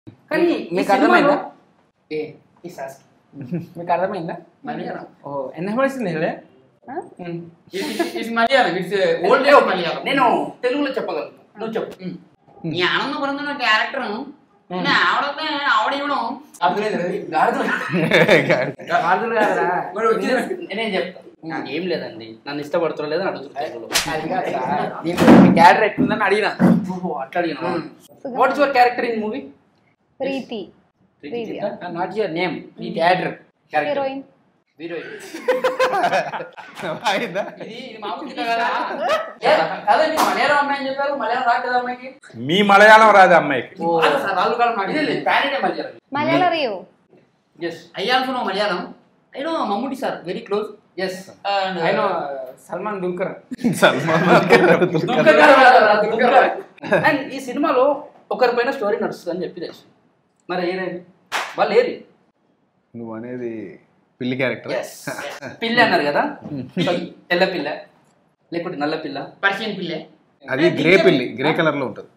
కానీ మీకు ఈ అర్థమైందా? సినిమాలో- ఏ ఈ సాస్ మీకు అర్థమైందా మలయాళం ఓ ఎన్ని పడిసింది హెలే it's Malayalam it's old day Malayalam నేను తెలుగులో చెప్పగలను నువ్వు చెప్పు ఈ ఆనందపురంలో క్యారెక్టర్ ఆవిడతే ఆవిడ ఇవ్వడం అర్థమైంది గాడిదలు కాదురా. మరి వచ్చింది నేనేం చెప్తా నాకేం లేదండి నన్ను ఇష్టపడుతున్నా లేదని అడుగుతున్నా తెలుగులో అది కాదు సార్. దీంట్లో మీ క్యారెక్టర్ ఎట్లుందని అడిగినా ఓహో, అట్లా అడిగినా Sugandha. What is your character in movie Preeti Preeti not your name ఈ క్యారెక్టర్ హీరోయిన్ హీరోయిన్ అయిందా ఇది ఇది మామూలు చిత్రం కదా ఏ, కాదండి మలయాళం అమ్మాయి అని చెప్పారు మలయాళం రాదు కదా అమ్మాయికి మీ మలయాళం రాదు అమ్మాయికి రాదు సార్ రాదు కాలం ఇదే లేదు ప్యాన్ ఇండియా మలయాళం మలయాళ రియో yes I also know Malayalam I know Mammootty sir very close yes and ఆయన సల్మాన్ దుల్కర్ సల్మాన్ అండ్ ఈ సినిమాలో ఒకరిపైన స్టోరీ నడుస్తుంది అని చెప్పి తెలుసు మరి ఏదైంది వాళ్ళు ఏరి నువ్వు అనేది పిల్లి క్యారెక్టర్ పిల్ల అన్నారు కదా So, తెల్ల పిల్ల లేకుంటే నల్ల పిల్ల పర్షియన్ పిల్లే అది గ్రే పిల్లి గ్రే కలర్ లో ఉంటుంది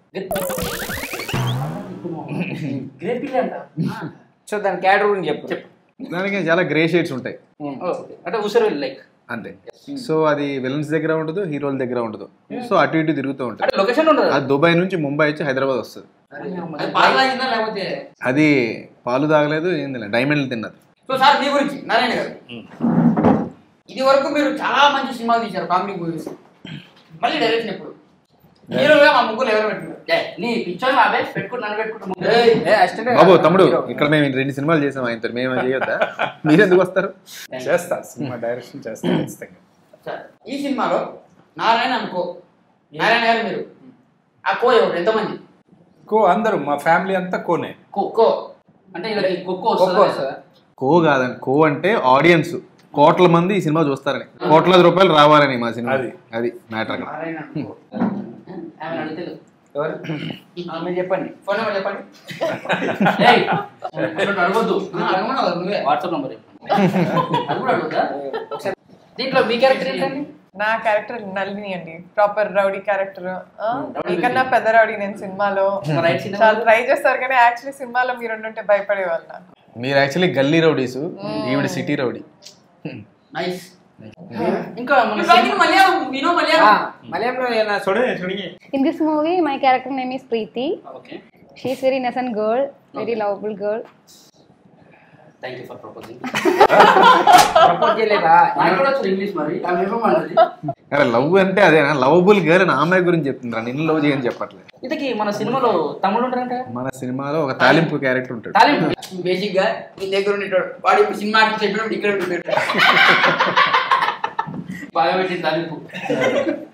గ్రే పిల్ల అంట సో దాని క్యారెక్టర్ గురించి చెప్పు చెప్పు దానికి చాలా గ్రే షేడ్స్ ఉంటాయి Okay. అంటే ఉసిరి లైక్ అంతే సో అది విలన్స్ దగ్గర ఉండదు హీరోల దగ్గర ఉండదు సో అటు ఇటు తిరుగుతూ ఉంటుంది అంటే లొకేషన్ ఉండదు అది దుబాయ్ నుంచి ముంబై వచ్చి హైదరాబాద్ వస్తుంది అది బాగా అయిందా లేకపోతే అది పాలు తాగలేదు ఏం తినలేదు డైమండ్లు తిన్నది సో సార్ మీ గురించి నారాయణ గారు ఇది వరకు మీరు చాలా మంచి సినిమాలు తీశారు కామెడీ మూవీస్ మళ్ళీ డైరెక్షన్ ఎప్పుడు హీరోగా మా ముగ్గురు ఎవరు పెట్టారు ఏ, నీ పిక్చర్ అవే పెట్టుకుని నన్ను పెట్టుకుంటా ఏ అసిస్టెంట్ బాబు తమ్ముడు ఇక్కడ మేము రెండు సినిమాలు చేసాం ఆయనతో మేము చేయొద్దా మీరు ఎందుకు వస్తారు చేస్తా సినిమా డైరెక్షన్ చేస్తా ఖచ్చితంగా సార్ ఈ సినిమాలో నారాయణ అనుకో నారాయణ గారు మీరు ఆ కో ఎవరు ఎంతమంది కో అందరూ మా ఫ్యామిలీ అంతా కోనే కో కో అంటే ఇలా కుక్కో ఒక్కో వస్తుంది వస్తుందా? కో కాదండి కో అంటే ఆడియన్స్ కోట్ల మంది ఈ సినిమా చూస్తారని కోట్లాది రూపాయలు రావాలని మా సినిమా అది. అది మ్యాటర్ అక్కడ నారాయణ అనుకో ఆమె అడిగితే ఎవరు ఆ, మీరు చెప్పండి ఫోన్ నెంబర్ చెప్పండి ఏయ్, అట్లా అడగొద్దు ఆ, అడగమన్నావు కదా నువ్వే వాట్సాప్ నంబర్ అది కూడా అడుగుతా ఒకసారి దీంట్లో మీ క్యారెక్టర్ ఏంటండి నా క్యారెక్టర్ నల్లిని అండి ప్రాపర్ రౌడీ క్యారెక్టర్ రౌడీ మీకన్నా పెద్ద రౌడీ నేను సినిమాలో రైట్ సినిమా చాలా ట్రై చేస్తారు కానీ యాక్చువల్లీ సినిమాలో మీరు ఉండుంటే భయపడేవాళ్ళు నాకు మీరు యాక్చువల్లీ గల్లీ రౌడీస్ ఈవిడ సిటీ రౌడీ నైస్ ఇంకా మన మలయాళం వినో ఆ, మలయాళం మలయాళంలో ఏమైనా చూడే చూడండి In this movie, my character name is Preeti. Okay She is very innocent girl, very lovable girl. Thank you for proposing propose చేయలేదా నాకు కూడా వచ్చు ఇంగ్లీష్ మరి ఆమె ఏమన్నది అరే లవ్ అంటే అదేనా లవబుల్ గర్ల్ అని ఆమె గురించి చెప్తుండ్రా నిన్ను లవ్ చేయని చెప్పట్లేదు ఇంతకీ మన సినిమాలో తమ్ముడు ఉంటారంట మన సినిమాలో ఒక తాలింపు క్యారెక్టర్ ఉంటాడు టాలెంట్ బేసిక్ గా నీ దగ్గర ఉండేటోడు వాడు ఇప్పుడు సినిమా ఆర్టిస్ట్ చెప్పినప్పుడు ఇక్కడ ఉండిపోయాడు బాగా పెట్టింది తాలింపు